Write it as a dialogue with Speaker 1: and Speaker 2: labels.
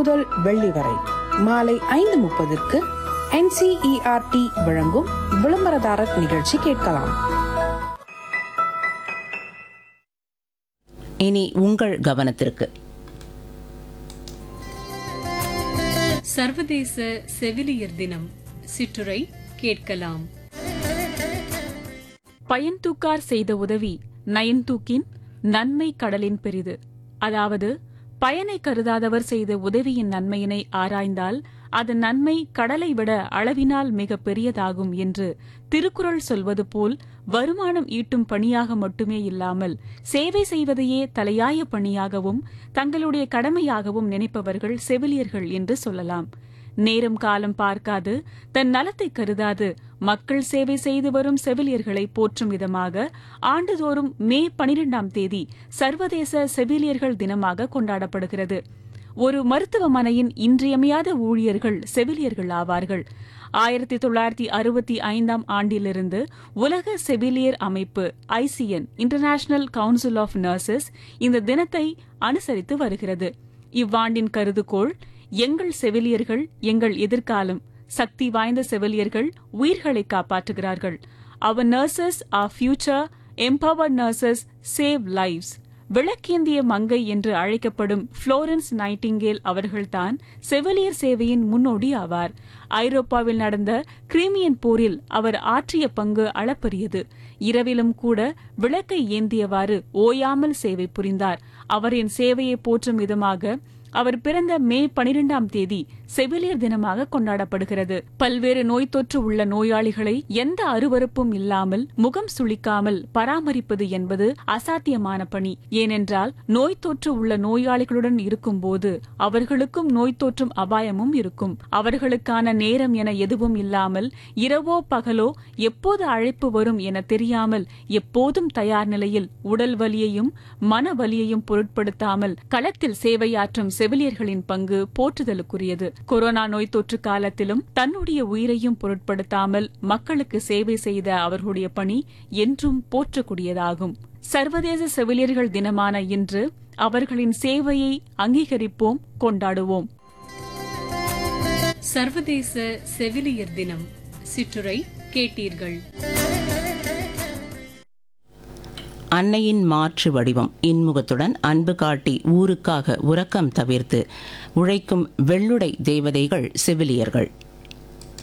Speaker 1: முதல் வெள்ளி வரை மாலை ஐந்து முப்பதுக்கு என்சிஇஆர்டி வழங்கும் விளம்பரதாரர் நிகழ்ச்சி கேட்கலாம்
Speaker 2: இனி உங்கள் கவனத்திற்கு
Speaker 3: சர்வதேச செவிலியர் தினம் சிற்றுரை கேட்கலாம்
Speaker 4: பயன்தூக்கார் செய்த உதவி நயன்தூக்கின் நன்மை கடலின் பெரிது அதாவது பயனை கருதாதவர் செய்த உதவியின் நன்மையினை ஆராய்ந்தால் அதன் நன்மை கடலை விட அளவினால் மிக பெரியதாகும் என்று திருக்குறள் சொல்வது போல் வருமானம் ஈட்டும் பணியாக மட்டுமே இல்லாமல் சேவை செய்வதையே தலையாய பணியாகவும் தங்களுடைய கடமையாகவும் நினைப்பவர்கள் செவிலியர்கள் என்று சொல்லலாம் நேரம் காலம் பார்க்காது தன் நலத்தை கருதாது மக்கள் சேவை செய்து வரும் செவிலியர்களை போற்றும் விதமாக ஆண்டுதோறும் மே பனிரெண்டாம் தேதி சர்வதேச செவிலியர்கள் தினமாக கொண்டாடப்படுகிறது ஒரு மருத்துவமனையின் இன்றியமையாத ஊழியர்கள் செவிலியர்கள் ஆவார்கள் ஆயிரத்தி தொள்ளாயிரத்தி அறுபத்தி ஐந்தாம் ஆண்டிலிருந்து உலக செவிலியர் அமைப்பு ICN international council of nurses இந்த தினத்தை அனுசரித்து வருகிறது இவ்வாண்டின் கருதுகோள் எங்கள் செவிலியர்கள் எங்கள் எதிர்காலம் சக்தி வாய்ந்த செவிலியர்கள் உயிர்களை காப்பாற்றுகிறார்கள் அவர் nurses our future empower nurses save lives விளக்கேந்திய மங்கை என்று அழைக்கப்படும் புளோரன்ஸ் நைட்டிங்கேல் அவர்கள்தான் செவிலியர் சேவையின் முன்னோடி ஆவார் ஐரோப்பாவில் நடந்த கிரீமியன் போரில் அவர் ஆற்றிய பங்கு அளப்பரியது இரவிலும் கூட விளக்கை ஏந்தியவாறு ஓயாமல் சேவை புரிந்தார் அவரின் சேவையை போற்றும் விதமாக அவர் பிறந்த மே பனிரெண்டாம் தேதி செவிலியர் தினமாக கொண்டாடப்படுகிறது பல்வேறு நோய் தொற்று உள்ள நோயாளிகளை எந்த அருவருப்பும் இல்லாமல் முகம் சுளிக்காமல் பராமரிப்பது என்பது அசாத்தியமான பணி ஏனென்றால் நோய் தொற்று உள்ள நோயாளிகளுடன் இருக்கும்போது அவர்களுக்கும் நோய் தொற்றும் அபாயமும் இருக்கும் அவர்களுக்கான நேரம் என எதுவும் இல்லாமல் இரவோ பகலோ எப்போது அழைப்பு வரும் என தெரியாமல் எப்போதும் தயார் நிலையில் உடல் வலியையும் மன வலியையும் பொருட்படுத்தாமல் களத்தில் சேவையாற்றும் செவிலியர்களின் பங்கு போற்றுதலுக்குரியது கொரோனா நோய் தொற்று காலத்திலும் தன்னுடைய உயிரையும் பொருட்படுத்தாமல் மக்களுக்கு சேவை செய்த அவர்களுடைய பணி என்றும் போற்றக்கூடியதாகும் சர்வதேச செவிலியர்கள் தினமான இன்று அவர்களின் சேவையை அங்கீகரிப்போம் கொண்டாடுவோம்
Speaker 3: சர்வதேச செவிலியர் தினம் சிற்றுரை கேட்டீர்கள்
Speaker 2: அன்னையின் மாற்று வடிவம் இன்முகத்துடன் அன்பு காட்டி ஊருக்காக உறக்கம் தவிர்த்து உழைக்கும் வெள்ளுடை தேவதைகள் செவிலியர்கள்